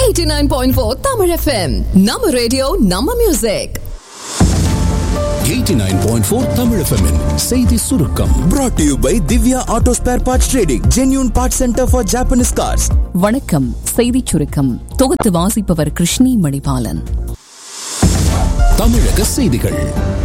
89.4 Tamil FM நம்ம radio நம்ம music 89.4 Tamil FM -இன் செய்தி சுருக்கம் brought to you by Divya Auto Spare Parts Trading, genuine parts center for Japanese cars. வணக்கம் செய்திச் சுருக்கம் தொகுத்து வாசிப்பவர் கிருஷ்ணி மணிபாலன் தமிழக செய்திகள்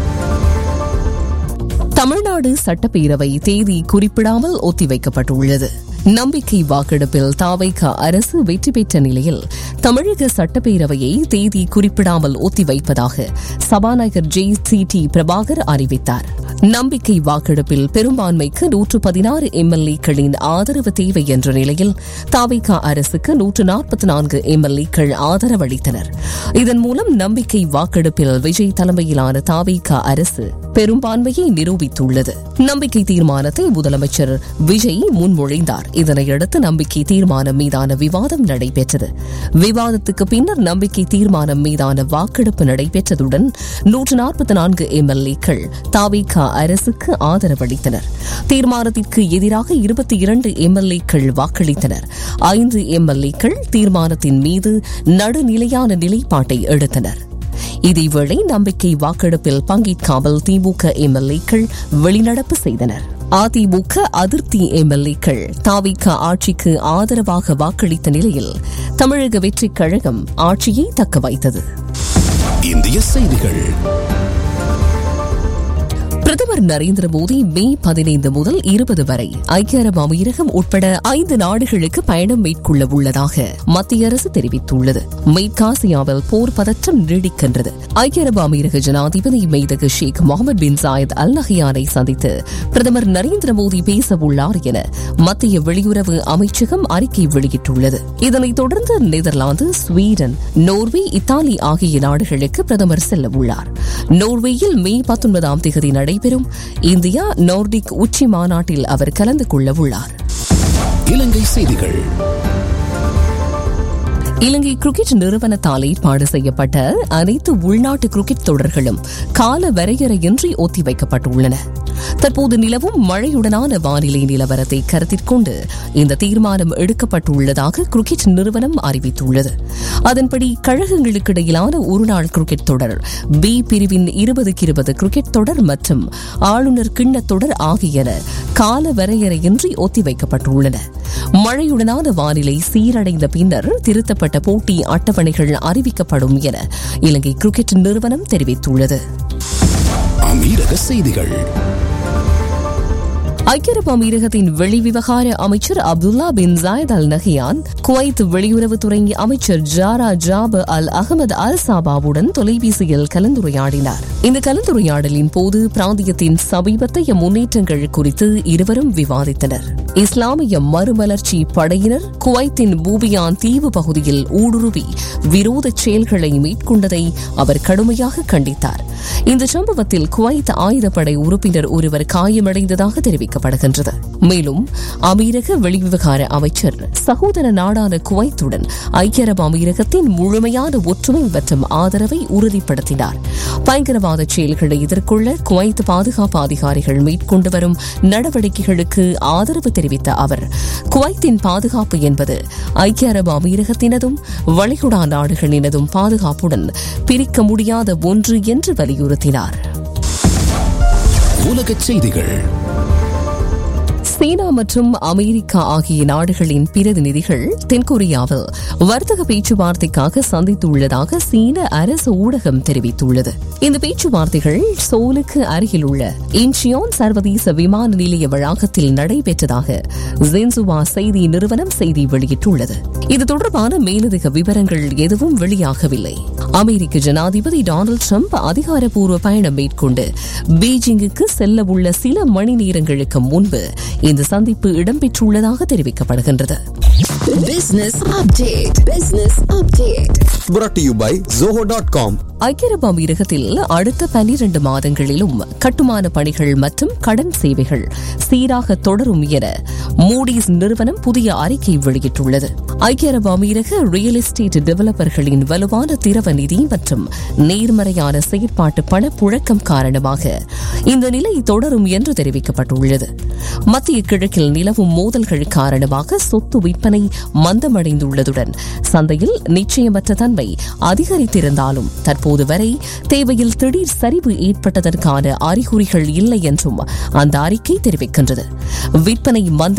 தமிழ்நாடு சட்டப்பேரவை தேதி குறிப்பிடாமல் ஒத்திவைக்கப்பட்டுள்ளது நம்பிக்கை வாக்கெடுப்பில் தாவைக்க அரசு வெற்றி பெற்ற நிலையில் தமிழக சட்டப்பேரவையை தேதி குறிப்பிடாமல் ஒத்திவைப்பதாக சபாநாயகர் ஜே சி டி பிரபாகர் அறிவித்தார் நம்பிக்கை வாக்கெடுப்பில் பெரும்பான்மைக்கு நூற்று பதினாறு எம்எல்ஏக்களின் ஆதரவு தேவை என்ற நிலையில் தாவைக்க அரசுக்கு நூற்று நாற்பத்தி நான்கு எம்எல்ஏக்கள் ஆதரவளித்தனர் இதன் மூலம் நம்பிக்கை வாக்கெடுப்பில் விஜய் தலைமையிலான தாவைக்க அரசு பெரும்பான்மையை நிரூபித்துள்ளது நம்பிக்கை தீர்மானத்தை முதலமைச்சர் விஜய் முன்மொழிந்தார் இதனையடுத்து நம்பிக்கை தீர்மானம் மீதான விவாதம் நடைபெற்றது விவாதத்துக்கு பின்னர் நம்பிக்கை தீர்மானம் மீதான வாக்கெடுப்பு நடைபெற்றதுடன் நூற்று நாற்பத்தி நான்கு எம்எல்ஏக்கள் தாவிக அரசுக்கு ஆதரவளித்தனர் தீர்மானத்திற்கு எதிராக இருபத்தி இரண்டு எம்எல்ஏக்கள் வாக்களித்தனர் ஐந்து எம்எல்ஏக்கள் தீர்மானத்தின் மீது நடுநிலையான நிலைப்பாட்டை எடுத்தனர் இதேவேளை நம்பிக்கை வாக்கெடுப்பில் பங்கேற்காமல் திமுக எம்எல்ஏக்கள் வெளிநடப்பு செய்தனர் அதிமுக அதிருப்தி எம்எல்ஏக்கள் தாவிக ஆட்சிக்கு ஆதரவாக வாக்களித்த நிலையில் தமிழக வெற்றிக் கழகம் ஆட்சியை தக்க வைத்தது இந்திய செய்திகள் பிரதமர் நரேந்திர மோடி மே பதினைந்து முதல் இருபது வரை ஐக்கிய அரபு அமீரகம் உட்பட ஐந்து நாடுகளுக்கு பயணம் மேற்கொள்ள உள்ளதாக மத்திய அரசு தெரிவித்துள்ளது மேற்காசியாவில் போர் பதற்றம் நீடிக்கின்றது ஐக்கிய அரபு அமீரக ஜனாதிபதி மெய்தகு ஷேக் முகமது பின் சாயத் அல் நஹியானை சந்தித்து பிரதமர் நரேந்திர மோடி பேச உள்ளார் என மத்திய வெளியுறவு அமைச்சகம் அறிக்கை வெளியிட்டுள்ளது இதனைத் தொடர்ந்து நெதர்லாந்து ஸ்வீடன் நோர்வே இத்தாலி ஆகிய நாடுகளுக்கு பிரதமர் செல்ல உள்ளார் நோர்வேயில் மே பத்தொன்பதாம் தேதி நடைபெறும் இந்தியா நோர்டிக் உச்சி மாநாட்டில் அவர் கலந்து கொள்ள உள்ளார் இலங்கை செய்திகள் இலங்கை கிரிக்கெட் நிறுவனத்தால் ஏற்பாடு செய்யப்பட்ட அனைத்து உள்நாட்டு கிரிக்கெட் தொடர்களும் கால வரையறையின்றி ஒத்திவைக்கப்பட்டுள்ளன தற்போது நிலவும் மழையுடனான வானிலை நிலவரத்தை கருத்தில் கொண்டு இந்த தீர்மானம் எடுக்கப்பட்டுள்ளதாக கிரிக்கெட் நிறுவனம் அறிவித்துள்ளது அதன்படி கழகங்களுக்கு இடையிலான ஒருநாள் கிரிக்கெட் தொடர் பி பிரிவின் இருபதுக்கு இருபது கிரிக்கெட் தொடர் மற்றும் ஆளுநர் கிண்ணத் தொடர் ஆகியன கால வரையறையின்றி ஒத்திவைக்கப்பட்டுள்ளன மழையுடனான வானிலை சீரடைந்த பின்னர் திருத்தப்பட்ட போட்டி அட்டவணைகள் அறிவிக்கப்படும் என இலங்கை கிரிக்கெட் நிறுவனம் தெரிவித்துள்ளது அமீரக செய்திகள் ஐக்கிய அரபு அமீரகத்தின் வெளிவிவகார அமைச்சர் Abdullah bin Zayed Al Nahyan Kuwait வெளியுறவுத்துறை அமைச்சர் ஜாரா ஜாப் அல் அகமது அல் சாபாவுடன் தொலைபேசியில் கலந்துரையாடினார் இந்த கலந்துரையாடலின் போது பிராந்தியத்தின் சமீபத்தைய முன்னேற்றங்கள் குறித்து இருவரும் விவாதித்தனர் இஸ்லாமிய மறுமலர்ச்சி படையினர் குவைத்தின் பூபியான் தீவு பகுதியில் ஊடுருவி விரோத செயல்களை மேற்கொண்டதை அவர் கடுமையாக கண்டித்தார் இந்த சம்பவத்தில் குவைத் ஆயுதப்படை உறுப்பினர் ஒருவர் காயமடைந்ததாக தெரிவிக்கப்படுகின்றது மேலும் அமீரக வெளிவிவகார அமைச்சர் சகோதர நாடான குவைத்துடன் ஐக்கிய அரபு அமீரகத்தின் முழுமையான ஒற்றுமை மற்றும் ஆதரவை உறுதிப்படுத்தினார் பயங்கரவாத செயல்களை எதிர்கொள்ள குவைத் பாதுகாப்பு அதிகாரிகள் மேற்கொண்டு வரும் நடவடிக்கைகளுக்கு ஆதரவு தெரிவித்த அவர் குவைத்தின் பாதுகாப்பு என்பது ஐக்கிய அரபு அமீரகத்தினதும் வளைகுடா நாடுகளினதும் பாதுகாப்புடன் பிரிக்க முடியாத ஒன்று என்று வலியுறுத்தினார் உலகச் செய்திகள் சீனா மற்றும் அமெரிக்கா ஆகிய நாடுகளின் பிரதிநிதிகள் தென்கொரியாவில் வர்த்தக பேச்சுவார்த்தைக்காக சந்தித்துள்ளதாக சீன அரசு ஊடகம் தெரிவித்துள்ளது இந்த பேச்சுவார்த்தைகள் சோலுக்கு அருகில் உள்ள இன்ச்சியோன் சர்வதேச விமான நிலைய வளாகத்தில் நடைபெற்றதாக ஜென்சுவா செய்தி நிறுவனம் செய்தி வெளியிட்டுள்ளது இது தொடர்பான மேலதிக விவரங்கள் எதுவும் வெளியாகவில்லை அமெரிக்க ஜனாதிபதி டொனால்டு ட்ரம்ப் அதிகாரப்பூர்வ பயணம் மேற்கொண்டு பீஜிங்குக்கு செல்ல உள்ள சில மணி நேரங்களுக்கு முன்பு இந்த சந்திப்பு இடம்பெற்றுள்ளதாக தெரிவிக்கப்படுகின்றது Business update. Business update. brought to you by zoho.com ஐக்கிய அரபு அமீரகத்தில் அடுத்த பனிரண்டு மாதங்களிலும் கட்டுமான பணிகள் மற்றும் கடன் சேவைகள் சீராக தொடரும் என மூடிஸ் நிறுவனம் புதிய அறிக்கை வெளியிட்டுள்ளது ஐக்கிய அரபு அமீரக ரியல் எஸ்டேட் டெவலப்பர்களின் வலுவான திரவ நிதி மற்றும் நேர்மறையான செயற்பாட்டு பணப்புழக்கம் காரணமாக இந்த நிலை தொடரும் என்று தெரிவிக்கப்பட்டுள்ளது மத்திய கிழக்கில் நிலவும் மோதல்கள் காரணமாக சொத்து விற்பனை மந்தமடைந்துள்ளதுடன் சந்தையில் நிச்சயமற்ற தன்மை அதிகரித்திருந்தாலும் தற்போது வரை தேவையில் திடீர் சரிவு ஏற்பட்டதற்கான அறிகுறிகள் இல்லை என்றும் அந்த அறிக்கை தெரிவிக்கின்றது விற்பனை மந்த